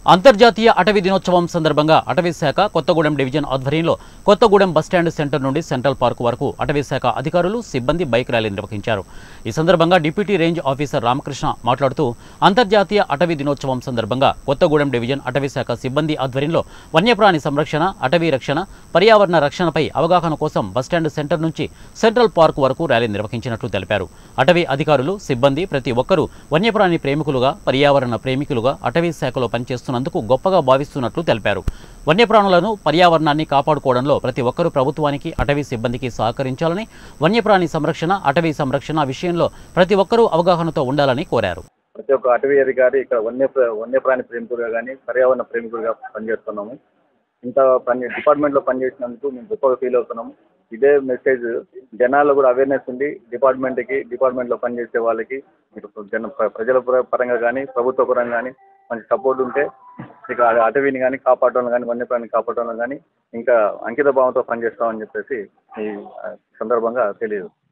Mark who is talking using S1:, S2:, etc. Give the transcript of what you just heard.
S1: అంతర్జాతీయ అటవీ దినోత్సవం సందర్భంగా అటవీ శాఖ కొత్తగూడెం డివిజన్ ఆధ్వర్యంలో కొత్తగూడెం బస్టాండ్ సెంటర్ నుండి సెంట్రల్ పార్క్ వరకు అటవీ శాఖ అధికారులు సిబ్బంది బైక్ ర్యాలీ నిర్వహించారు ఈ సందర్భంగా డిప్యూటీ రేంజ్ ఆఫీసర్ రామకృష్ణ మాట్లాడుతూ అంతర్జాతీయ అటవీ దినోత్సవం సందర్భంగా కొత్తగూడెం డివిజన్ అటవీ శాఖ సిబ్బంది ఆధ్వర్యంలో వన్యప్రాణి సంరక్షణ అటవీ రక్షణ పర్యావరణ రక్షణపై అవగాహన కోసం బస్టాండ్ సెంటర్ నుంచి సెంట్రల్ పార్క్ వరకు ర్యాలీ నిర్వహించినట్లు తెలిపారు అటవీ అధికారులు సిబ్బంది ప్రతి ఒక్కరూ వన్యప్రాణి ప్రేమికులుగా పర్యావరణ ప్రేమికులుగా అటవీ శాఖలో పనిచేస్తున్నందుకు గొప్పగా భావిస్తున్నట్లు తెలిపారు వన్యప్రాణులను పర్యావరణాన్ని కాపాడుకోవడంలో ప్రతి ఒక్కరూ ప్రభుత్వానికి అటవీ సిబ్బందికి సహకరించాలని వన్యప్రాణి సంరక్షణ అటవీ సంరక్షణ విషయంలో ప్రతి ఒక్కరూ అవగాహనతో ఉండాలని కోరారు
S2: ప్రతి ఒక్క అటవీ అధికారి ఇక్కడ వన్య వన్యప్రాణి ప్రేమికుడుగా కానీ పర్యావరణ ప్రేమికుడిగా పనిచేస్తున్నాము ఇంత పని డిపార్ట్మెంట్లో పనిచేసినందుకు మేము గొప్పగా ఫీల్ అవుతున్నాము ఇదే మెసేజ్ జనాల్లో కూడా అవేర్నెస్ ఉంది డిపార్ట్మెంట్కి డిపార్ట్మెంట్లో పనిచేసే వాళ్ళకి ఇటు జన ప్ర- ప్రజల పర- పరంగా కానీ ప్రభుత్వ పరంగా కానీ మంచి సపోర్ట్ ఉంటే ఇక అటవీని కానీ కాపాడటంలో కానీ వన్యప్రాణిని కాపాడటంలో కానీ ఇంకా అంకిత భావంతో పనిచేస్తామని చెప్పేసి ఈ ఆ, సందర్భంగా తెలియదు